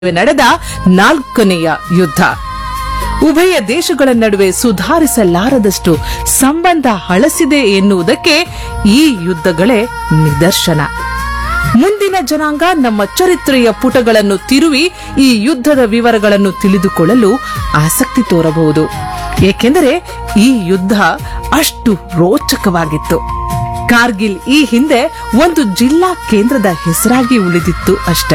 ನಡೆದ ನಾಲ್ಕನೆಯ ಯುದ್ಧ ಉಭಯ ದೇಶಗಳ ನಡುವೆ ಸುಧಾರಿಸಲಾರದಷ್ಟು ಸಂಬಂಧ ಹಳಸಿದೆ ಎನ್ನುವುದಕ್ಕೆ ಈ ಯುದ್ಧಗಳೇ ನಿದರ್ಶನ ಮುಂದಿನ ಜನಾಂಗ ನಮ್ಮ ಚರಿತ್ರೆಯ ಪುಟಗಳನ್ನು ತಿರುವಿ ಈ ಯುದ್ಧದ ವಿವರಗಳನ್ನು ತಿಳಿದುಕೊಳ್ಳಲು ಆಸಕ್ತಿ ತೋರಬಹುದು ಏಕೆಂದರೆ ಈ ಯುದ್ಧ ಅಷ್ಟು ರೋಚಕವಾಗಿತ್ತು ಕಾರ್ಗಿಲ್ ಈ ಹಿಂದೆ ಒಂದು ಜಿಲ್ಲಾ ಕೇಂದ್ರದ ಹೆಸರಾಗಿ ಉಳಿದಿತ್ತು ಅಷ್ಟೇ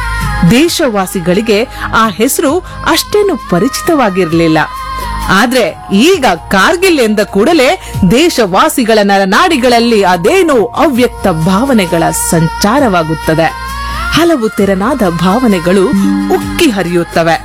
ದೇಶವಾಸಿಗಳಿಗೆ ಆ ಹೆಸರು ಅಷ್ಟೇನು ಪರಿಚಿತವಾಗಿರಲಿಲ್ಲ ಆದ್ರೆ ಈಗ ಕಾರ್ಗಿಲ್ ಎಂದ ಕೂಡಲೇ ದೇಶವಾಸಿಗಳ ನರನಾಡಿಗಳಲ್ಲಿ ಅದೇನೋ ಅವ್ಯಕ್ತ ಭಾವನೆಗಳ ಸಂಚಾರವಾಗುತ್ತದೆ ಹಲವು ತೆರನಾದ ಭಾವನೆಗಳು ಉಕ್ಕಿ ಹರಿಯುತ್ತವೆ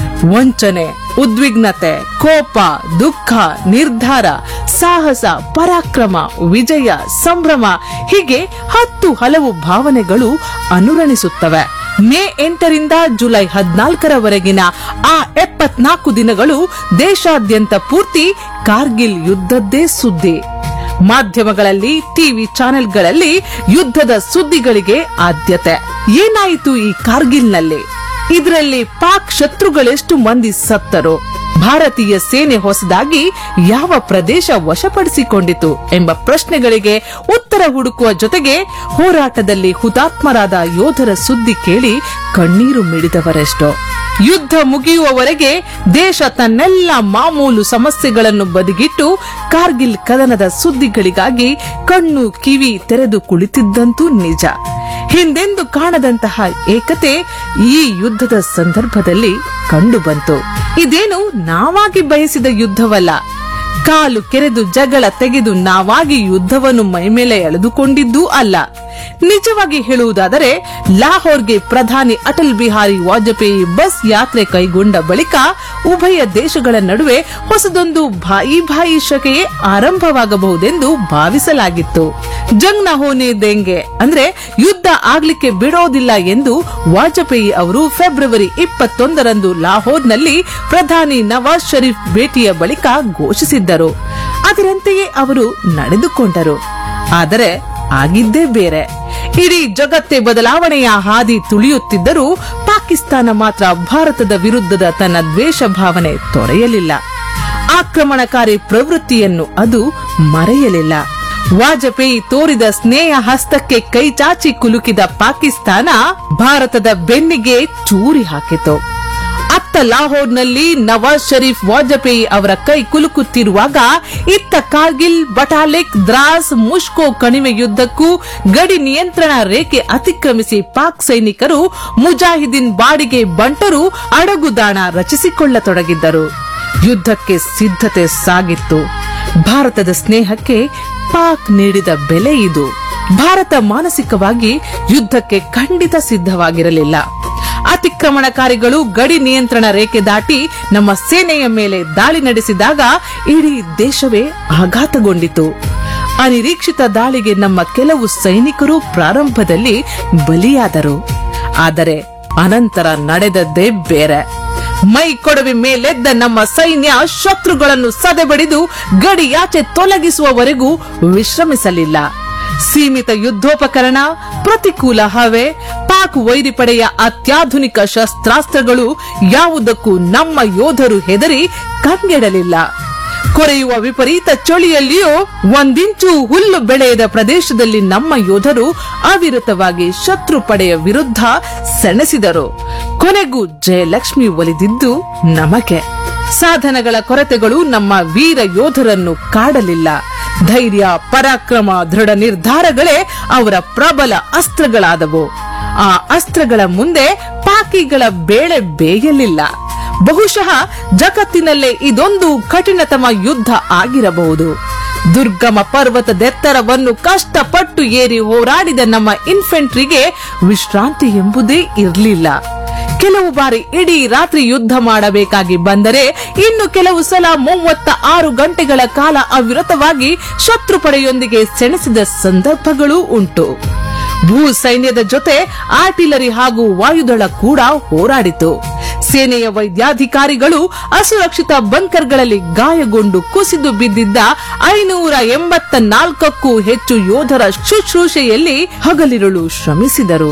ವಂಚನೆ ಉದ್ವಿಗ್ನತೆ ಕೋಪ ದುಃಖ ನಿರ್ಧಾರ ಸಾಹಸ ಪರಾಕ್ರಮ ವಿಜಯ ಸಂಭ್ರಮ ಹೀಗೆ ಹತ್ತು ಹಲವು ಭಾವನೆಗಳು ಅನುರಣಿಸುತ್ತವೆ ಮೇ ಎಂಟರಿಂದ ಜುಲೈ ಹದಿನಾಲ್ಕರವರೆಗಿನ ಆ ಎಪ್ಪತ್ನಾಲ್ಕು ದಿನಗಳು ದೇಶಾದ್ಯಂತ ಪೂರ್ತಿ ಕಾರ್ಗಿಲ್ ಯುದ್ಧದ್ದೇ ಸುದ್ದಿ ಮಾಧ್ಯಮಗಳಲ್ಲಿ ಟಿವಿ ಚಾನೆಲ್ಗಳಲ್ಲಿ ಯುದ್ಧದ ಸುದ್ದಿಗಳಿಗೆ ಆದ್ಯತೆ ಏನಾಯಿತು ಈ ಕಾರ್ಗಿಲ್ನಲ್ಲಿ ಇದರಲ್ಲಿ ಪಾಕ್ ಶತ್ರುಗಳೆಷ್ಟು ಮಂದಿ ಸತ್ತರು ಭಾರತೀಯ ಸೇನೆ ಹೊಸದಾಗಿ ಯಾವ ಪ್ರದೇಶ ವಶಪಡಿಸಿಕೊಂಡಿತು ಎಂಬ ಪ್ರಶ್ನೆಗಳಿಗೆ ಉತ್ತರ ಹುಡುಕುವ ಜೊತೆಗೆ ಹೋರಾಟದಲ್ಲಿ ಹುತಾತ್ಮರಾದ ಯೋಧರ ಸುದ್ದಿ ಕೇಳಿ ಕಣ್ಣೀರು ಮಿಡಿದವರೆಷ್ಟೋ ಯುದ್ಧ ಮುಗಿಯುವವರೆಗೆ ದೇಶ ತನ್ನೆಲ್ಲ ಮಾಮೂಲು ಸಮಸ್ಯೆಗಳನ್ನು ಬದಿಗಿಟ್ಟು ಕಾರ್ಗಿಲ್ ಕದನದ ಸುದ್ದಿಗಳಿಗಾಗಿ ಕಣ್ಣು ಕಿವಿ ತೆರೆದು ಕುಳಿತಿದ್ದಂತೂ ನಿಜ ಹಿಂದೆಂದು ಕಾಣದಂತಹ ಏಕತೆ ಈ ಯುದ್ಧದ ಸಂದರ್ಭದಲ್ಲಿ ಕಂಡುಬಂತು ಇದೇನು ನಾವಾಗಿ ಬಯಸಿದ ಯುದ್ಧವಲ್ಲ ಕಾಲು ಕೆರೆದು ಜಗಳ ತೆಗೆದು ನಾವಾಗಿ ಯುದ್ಧವನ್ನು ಮೈಮೇಲೆ ಎಳೆದುಕೊಂಡಿದ್ದೂ ಅಲ್ಲ ನಿಜವಾಗಿ ಹೇಳುವುದಾದರೆ ಲಾಹೋರ್ಗೆ ಪ್ರಧಾನಿ ಅಟಲ್ ಬಿಹಾರಿ ವಾಜಪೇಯಿ ಬಸ್ ಯಾತ್ರೆ ಕೈಗೊಂಡ ಬಳಿಕ ಉಭಯ ದೇಶಗಳ ನಡುವೆ ಹೊಸದೊಂದು ಭಾಯಿ ಭಾಯಿ ಶಕೆಯೇ ಆರಂಭವಾಗಬಹುದೆಂದು ಭಾವಿಸಲಾಗಿತ್ತು ಜಂಗ್ ನ ಹೋನೆ ದೆಂಗೆ ಅಂದ್ರೆ ಯುದ್ಧ ಆಗ್ಲಿಕ್ಕೆ ಬಿಡೋದಿಲ್ಲ ಎಂದು ವಾಜಪೇಯಿ ಅವರು ಫೆಬ್ರವರಿ ಇಪ್ಪತ್ತೊಂದರಂದು ಲಾಹೋರ್ನಲ್ಲಿ ಪ್ರಧಾನಿ ನವಾಜ್ ಶರೀಫ್ ಭೇಟಿಯ ಬಳಿಕ ಘೋಷಿಸಿದ್ದರು ಅದರಂತೆಯೇ ಅವರು ನಡೆದುಕೊಂಡರು ಆದರೆ ಆಗಿದ್ದೇ ಬೇರೆ ಇಡೀ ಜಗತ್ತೇ ಬದಲಾವಣೆಯ ಹಾದಿ ತುಳಿಯುತ್ತಿದ್ದರೂ ಪಾಕಿಸ್ತಾನ ಮಾತ್ರ ಭಾರತದ ವಿರುದ್ಧದ ತನ್ನ ದ್ವೇಷ ಭಾವನೆ ತೊರೆಯಲಿಲ್ಲ ಆಕ್ರಮಣಕಾರಿ ಪ್ರವೃತ್ತಿಯನ್ನು ಅದು ಮರೆಯಲಿಲ್ಲ ವಾಜಪೇಯಿ ತೋರಿದ ಸ್ನೇಹ ಹಸ್ತಕ್ಕೆ ಕೈಚಾಚಿ ಕುಲುಕಿದ ಪಾಕಿಸ್ತಾನ ಭಾರತದ ಬೆನ್ನಿಗೆ ಚೂರಿ ಹಾಕಿತು ಅತ್ತ ಲಾಹೋರ್ನಲ್ಲಿ ನವಾಜ್ ಶರೀಫ್ ವಾಜಪೇಯಿ ಅವರ ಕೈ ಕುಲುಕುತ್ತಿರುವಾಗ ಇತ್ತ ಕಾರ್ಗಿಲ್ ಬಟಾಲಿಕ್ ದ್ರಾಸ್ ಮುಷ್ಕೋ ಕಣಿವೆ ಯುದ್ಧಕ್ಕೂ ಗಡಿ ನಿಯಂತ್ರಣ ರೇಖೆ ಅತಿಕ್ರಮಿಸಿ ಪಾಕ್ ಸೈನಿಕರು ಮುಜಾಹಿದೀನ್ ಬಾಡಿಗೆ ಬಂಟರು ಅಡಗುದಾಣ ರಚಿಸಿಕೊಳ್ಳತೊಡಗಿದ್ದರು ಯುದ್ಧಕ್ಕೆ ಸಿದ್ಧತೆ ಸಾಗಿತ್ತು ಭಾರತದ ಸ್ನೇಹಕ್ಕೆ ಪಾಕ್ ನೀಡಿದ ಬೆಲೆ ಇದು ಭಾರತ ಮಾನಸಿಕವಾಗಿ ಯುದ್ಧಕ್ಕೆ ಖಂಡಿತ ಸಿದ್ಧವಾಗಿರಲಿಲ್ಲ ಅತಿಕ್ರಮಣಕಾರಿಗಳು ಗಡಿ ನಿಯಂತ್ರಣ ರೇಖೆ ದಾಟಿ ನಮ್ಮ ಸೇನೆಯ ಮೇಲೆ ದಾಳಿ ನಡೆಸಿದಾಗ ಇಡೀ ದೇಶವೇ ಆಘಾತಗೊಂಡಿತು ಅನಿರೀಕ್ಷಿತ ದಾಳಿಗೆ ನಮ್ಮ ಕೆಲವು ಸೈನಿಕರು ಪ್ರಾರಂಭದಲ್ಲಿ ಬಲಿಯಾದರು ಆದರೆ ಅನಂತರ ನಡೆದದ್ದೇ ಬೇರೆ ಮೈ ಕೊಡವಿ ಮೇಲೆದ್ದ ನಮ್ಮ ಸೈನ್ಯ ಶತ್ರುಗಳನ್ನು ಸದೆಬಡಿದು ಗಡಿಯಾಚೆ ತೊಲಗಿಸುವವರೆಗೂ ವಿಶ್ರಮಿಸಲಿಲ್ಲ ಸೀಮಿತ ಯುದ್ಧೋಪಕರಣ ಪ್ರತಿಕೂಲ ಹವೆ ಪಾಕ್ ವೈರಿ ಪಡೆಯ ಅತ್ಯಾಧುನಿಕ ಶಸ್ತ್ರಾಸ್ತ್ರಗಳು ಯಾವುದಕ್ಕೂ ನಮ್ಮ ಯೋಧರು ಹೆದರಿ ಕಂಗೆಡಲಿಲ್ಲ ಕೊರೆಯುವ ವಿಪರೀತ ಚಳಿಯಲ್ಲಿಯೂ ಒಂದಿಂಚು ಹುಲ್ಲು ಬೆಳೆಯದ ಪ್ರದೇಶದಲ್ಲಿ ನಮ್ಮ ಯೋಧರು ಅವಿರತವಾಗಿ ಶತ್ರು ಪಡೆಯ ವಿರುದ್ಧ ಸೆಣಸಿದರು ಕೊನೆಗೂ ಜಯಲಕ್ಷ್ಮಿ ಒಲಿದಿದ್ದು ನಮಗೆ ಸಾಧನಗಳ ಕೊರತೆಗಳು ನಮ್ಮ ವೀರ ಯೋಧರನ್ನು ಕಾಡಲಿಲ್ಲ ಧೈರ್ಯ ಪರಾಕ್ರಮ ದೃಢ ನಿರ್ಧಾರಗಳೇ ಅವರ ಪ್ರಬಲ ಅಸ್ತ್ರಗಳಾದವು ಆ ಅಸ್ತ್ರಗಳ ಮುಂದೆ ಪಾಕಿಗಳ ಬೇಳೆ ಬೇಯಲಿಲ್ಲ ಬಹುಶಃ ಜಗತ್ತಿನಲ್ಲೇ ಇದೊಂದು ಕಠಿಣತಮ ಯುದ್ಧ ಆಗಿರಬಹುದು ದುರ್ಗಮ ಪರ್ವತದೆತ್ತರವನ್ನು ಕಷ್ಟಪಟ್ಟು ಏರಿ ಹೋರಾಡಿದ ನಮ್ಮ ಇನ್ಫೆಂಟ್ರಿಗೆ ವಿಶ್ರಾಂತಿ ಎಂಬುದೇ ಇರಲಿಲ್ಲ ಕೆಲವು ಬಾರಿ ಇಡೀ ರಾತ್ರಿ ಯುದ್ಧ ಮಾಡಬೇಕಾಗಿ ಬಂದರೆ ಇನ್ನು ಕೆಲವು ಸಲ ಮೂವತ್ತ ಆರು ಗಂಟೆಗಳ ಕಾಲ ಅವಿರತವಾಗಿ ಶತ್ರು ಪಡೆಯೊಂದಿಗೆ ಸೆಣಸಿದ ಸಂದರ್ಭಗಳೂ ಉಂಟು ಭೂ ಸೈನ್ಯದ ಜೊತೆ ಆರ್ಟಿಲರಿ ಹಾಗೂ ವಾಯುದಳ ಕೂಡ ಹೋರಾಡಿತು ಸೇನೆಯ ವೈದ್ಯಾಧಿಕಾರಿಗಳು ಅಸುರಕ್ಷಿತ ಬಂಕರ್ಗಳಲ್ಲಿ ಗಾಯಗೊಂಡು ಕುಸಿದು ಬಿದ್ದಿದ್ದ ಐನೂರ ಎಂಬತ್ತ ನಾಲ್ಕಕ್ಕೂ ಹೆಚ್ಚು ಯೋಧರ ಶುಶ್ರೂಷೆಯಲ್ಲಿ ಹಗಲಿರುಳು ಶ್ರಮಿಸಿದರು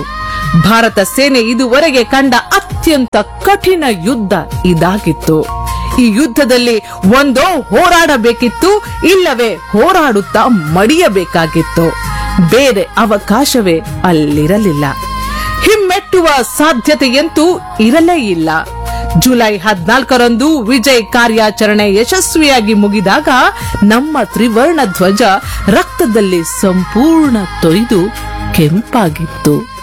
ಭಾರತ ಸೇನೆ ಇದುವರೆಗೆ ಕಂಡ ಅತ್ಯಂತ ಕಠಿಣ ಯುದ್ಧ ಇದಾಗಿತ್ತು ಈ ಯುದ್ಧದಲ್ಲಿ ಒಂದೋ ಹೋರಾಡಬೇಕಿತ್ತು ಇಲ್ಲವೇ ಹೋರಾಡುತ್ತಾ ಮಡಿಯಬೇಕಾಗಿತ್ತು ಬೇರೆ ಅವಕಾಶವೇ ಅಲ್ಲಿರಲಿಲ್ಲ ಹಿಮ್ಮೆಟ್ಟುವ ಸಾಧ್ಯತೆಯಂತೂ ಇರಲೇ ಇಲ್ಲ ಜುಲೈ ಹದಿನಾಲ್ಕರಂದು ವಿಜಯ್ ಕಾರ್ಯಾಚರಣೆ ಯಶಸ್ವಿಯಾಗಿ ಮುಗಿದಾಗ ನಮ್ಮ ತ್ರಿವರ್ಣ ಧ್ವಜ ರಕ್ತದಲ್ಲಿ ಸಂಪೂರ್ಣ ತೊಯ್ದು ಕೆಂಪಾಗಿತ್ತು